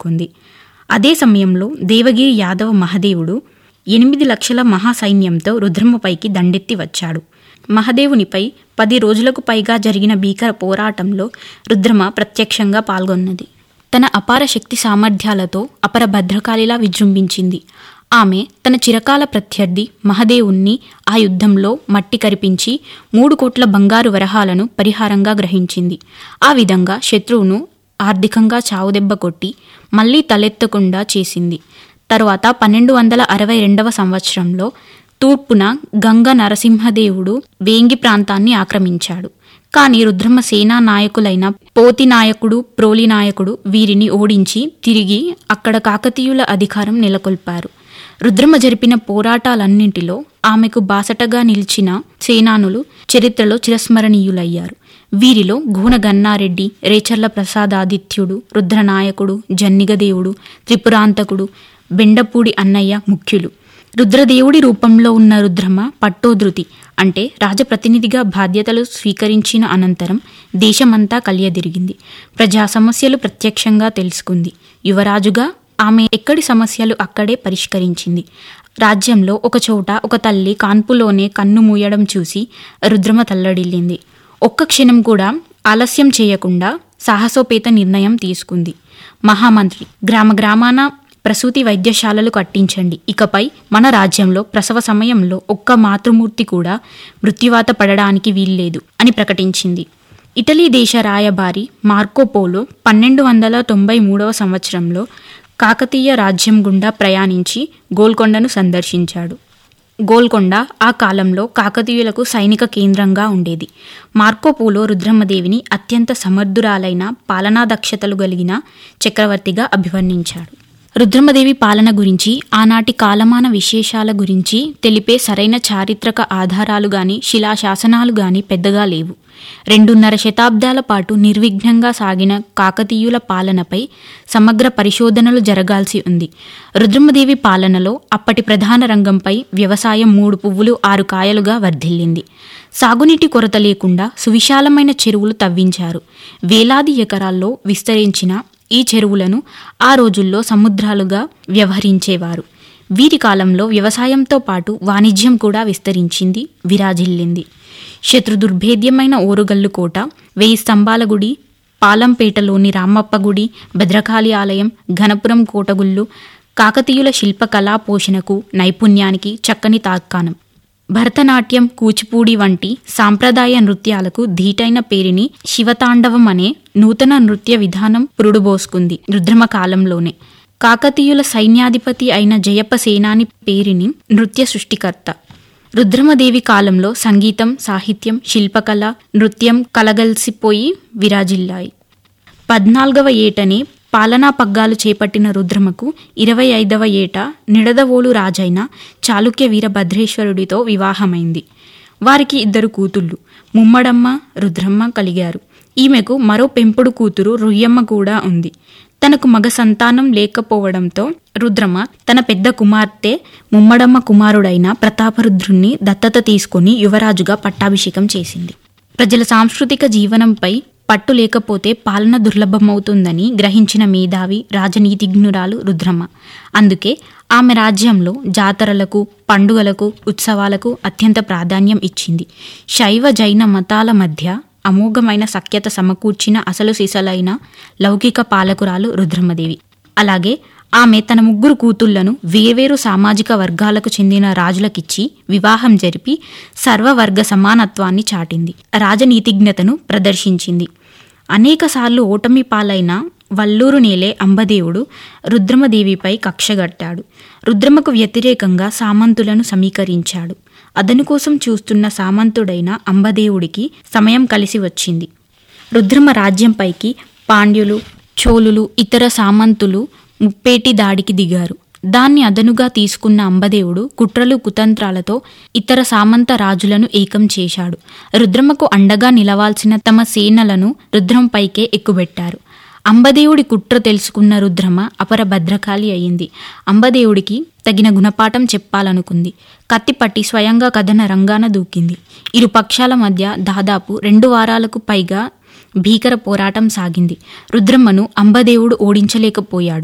చేరుకుంది అదే సమయంలో దేవగిరి యాదవ మహదేవుడు ఎనిమిది లక్షల మహాసైన్యంతో రుద్రమ్మపైకి దండెత్తి వచ్చాడు మహదేవునిపై పది రోజులకు పైగా జరిగిన భీకర పోరాటంలో రుద్రమ ప్రత్యక్షంగా పాల్గొన్నది తన అపార శక్తి సామర్థ్యాలతో అపర భద్రకాళిలా విజృంభించింది ఆమె తన చిరకాల ప్రత్యర్థి మహదేవుణ్ణి ఆ యుద్ధంలో మట్టి కరిపించి మూడు కోట్ల బంగారు వరహాలను పరిహారంగా గ్రహించింది ఆ విధంగా శత్రువును ఆర్థికంగా చావుదెబ్బ కొట్టి మళ్లీ తలెత్తకుండా చేసింది తరువాత పన్నెండు వందల అరవై రెండవ సంవత్సరంలో తూర్పున గంగ నరసింహదేవుడు వేంగి ప్రాంతాన్ని ఆక్రమించాడు కానీ రుద్రమ సేనా నాయకులైన పోతి నాయకుడు ప్రోలి నాయకుడు వీరిని ఓడించి తిరిగి అక్కడ కాకతీయుల అధికారం నెలకొల్పారు రుద్రమ జరిపిన పోరాటాలన్నింటిలో ఆమెకు బాసటగా నిలిచిన సేనానులు చరిత్రలో చిరస్మరణీయులయ్యారు వీరిలో గూన గన్నారెడ్డి రేచర్ల ప్రసాదాదిత్యుడు రుద్రనాయకుడు జన్నిగదేవుడు త్రిపురాంతకుడు బెండపూడి అన్నయ్య ముఖ్యులు రుద్రదేవుడి రూపంలో ఉన్న రుద్రమ పట్టోధృతి అంటే రాజప్రతినిధిగా బాధ్యతలు స్వీకరించిన అనంతరం దేశమంతా కలియదిరిగింది ప్రజా సమస్యలు ప్రత్యక్షంగా తెలుసుకుంది యువరాజుగా ఆమె ఎక్కడి సమస్యలు అక్కడే పరిష్కరించింది రాజ్యంలో ఒకచోట ఒక తల్లి కాన్పులోనే కన్ను మూయడం చూసి రుద్రమ తల్లడిల్లింది ఒక్క క్షణం కూడా ఆలస్యం చేయకుండా సాహసోపేత నిర్ణయం తీసుకుంది మహామంత్రి గ్రామ గ్రామాన ప్రసూతి వైద్యశాలలు కట్టించండి ఇకపై మన రాజ్యంలో ప్రసవ సమయంలో ఒక్క మాతృమూర్తి కూడా మృత్యువాత పడడానికి వీల్లేదు అని ప్రకటించింది ఇటలీ దేశ రాయబారి మార్కోపోలో పన్నెండు వందల తొంభై మూడవ సంవత్సరంలో కాకతీయ రాజ్యం గుండా ప్రయాణించి గోల్కొండను సందర్శించాడు గోల్కొండ ఆ కాలంలో కాకతీయులకు సైనిక కేంద్రంగా ఉండేది మార్కోపోలో రుద్రమ్మదేవిని అత్యంత సమర్థురాలైన పాలనా దక్షతలు కలిగిన చక్రవర్తిగా అభివర్ణించాడు రుద్రమదేవి పాలన గురించి ఆనాటి కాలమాన విశేషాల గురించి తెలిపే సరైన చారిత్రక ఆధారాలు గాని శిలాశాసనాలు గాని పెద్దగా లేవు రెండున్నర శతాబ్దాల పాటు నిర్విఘ్నంగా సాగిన కాకతీయుల పాలనపై సమగ్ర పరిశోధనలు జరగాల్సి ఉంది రుద్రమదేవి పాలనలో అప్పటి ప్రధాన రంగంపై వ్యవసాయం మూడు పువ్వులు ఆరు కాయలుగా వర్ధిల్లింది సాగునీటి కొరత లేకుండా సువిశాలమైన చెరువులు తవ్వించారు వేలాది ఎకరాల్లో విస్తరించిన ఈ చెరువులను ఆ రోజుల్లో సముద్రాలుగా వ్యవహరించేవారు వీరి కాలంలో వ్యవసాయంతో పాటు వాణిజ్యం కూడా విస్తరించింది విరాజిల్లింది శత్రుదుర్భేద్యమైన ఓరుగల్లు కోట వెయ్యి స్తంభాల గుడి పాలంపేటలోని రామప్ప గుడి భద్రకాళి ఆలయం ఘనపురం కోటగుళ్ళు కాకతీయుల శిల్పకళా పోషణకు నైపుణ్యానికి చక్కని తార్కాణం భరతనాట్యం కూచిపూడి వంటి సాంప్రదాయ నృత్యాలకు ధీటైన పేరిని శివతాండవం అనే నూతన నృత్య విధానం పురుడుబోసుకుంది రుద్రమ కాలంలోనే కాకతీయుల సైన్యాధిపతి అయిన జయప్ప సేనాని పేరిని నృత్య సృష్టికర్త రుద్రమదేవి కాలంలో సంగీతం సాహిత్యం శిల్పకళ నృత్యం కలగలిసిపోయి విరాజిల్లాయి పద్నాలుగవ ఏటనే పాలనా పగ్గాలు చేపట్టిన రుద్రమకు ఇరవై ఐదవ ఏట నిడదవోలు రాజైన చాళుక్య వీరభద్రేశ్వరుడితో వివాహమైంది వారికి ఇద్దరు కూతుళ్ళు ముమ్మడమ్మ రుద్రమ్మ కలిగారు ఈమెకు మరో పెంపుడు కూతురు రుయ్యమ్మ కూడా ఉంది తనకు మగ సంతానం లేకపోవడంతో రుద్రమ తన పెద్ద కుమార్తె ముమ్మడమ్మ కుమారుడైన ప్రతాపరుద్రుణ్ణి దత్తత తీసుకుని యువరాజుగా పట్టాభిషేకం చేసింది ప్రజల సాంస్కృతిక జీవనంపై పట్టు లేకపోతే పాలన దుర్లభమవుతుందని గ్రహించిన మేధావి రాజనీతిజ్ఞురాలు రుద్రమ్మ అందుకే ఆమె రాజ్యంలో జాతరలకు పండుగలకు ఉత్సవాలకు అత్యంత ప్రాధాన్యం ఇచ్చింది శైవ జైన మతాల మధ్య అమోఘమైన సఖ్యత సమకూర్చిన అసలు సిసలైన లౌకిక పాలకురాలు రుద్రమ్మదేవి అలాగే ఆమె తన ముగ్గురు కూతుళ్లను వేర్వేరు సామాజిక వర్గాలకు చెందిన రాజులకిచ్చి వివాహం జరిపి సర్వవర్గ సమానత్వాన్ని చాటింది రాజనీతిజ్ఞతను ప్రదర్శించింది అనేకసార్లు ఓటమి పాలైన వల్లూరు నేలే అంబదేవుడు రుద్రమదేవిపై కక్షగట్టాడు రుద్రమకు వ్యతిరేకంగా సామంతులను సమీకరించాడు అదను కోసం చూస్తున్న సామంతుడైన అంబదేవుడికి సమయం కలిసి వచ్చింది రుద్రమ రాజ్యంపైకి పాండ్యులు చోళులు ఇతర సామంతులు ముప్పేటి దాడికి దిగారు దాన్ని అదనుగా తీసుకున్న అంబదేవుడు కుట్రలు కుతంత్రాలతో ఇతర సామంత రాజులను ఏకం చేశాడు రుద్రమకు అండగా నిలవాల్సిన తమ సేనలను రుద్రంపైకే ఎక్కుబెట్టారు అంబదేవుడి కుట్ర తెలుసుకున్న రుద్రమ అపర భద్రకాళి అయింది అంబదేవుడికి తగిన గుణపాఠం చెప్పాలనుకుంది కత్తిపట్టి స్వయంగా కథన రంగాన దూకింది ఇరు పక్షాల మధ్య దాదాపు రెండు వారాలకు పైగా భీకర పోరాటం సాగింది రుద్రమ్మను అంబదేవుడు ఓడించలేకపోయాడు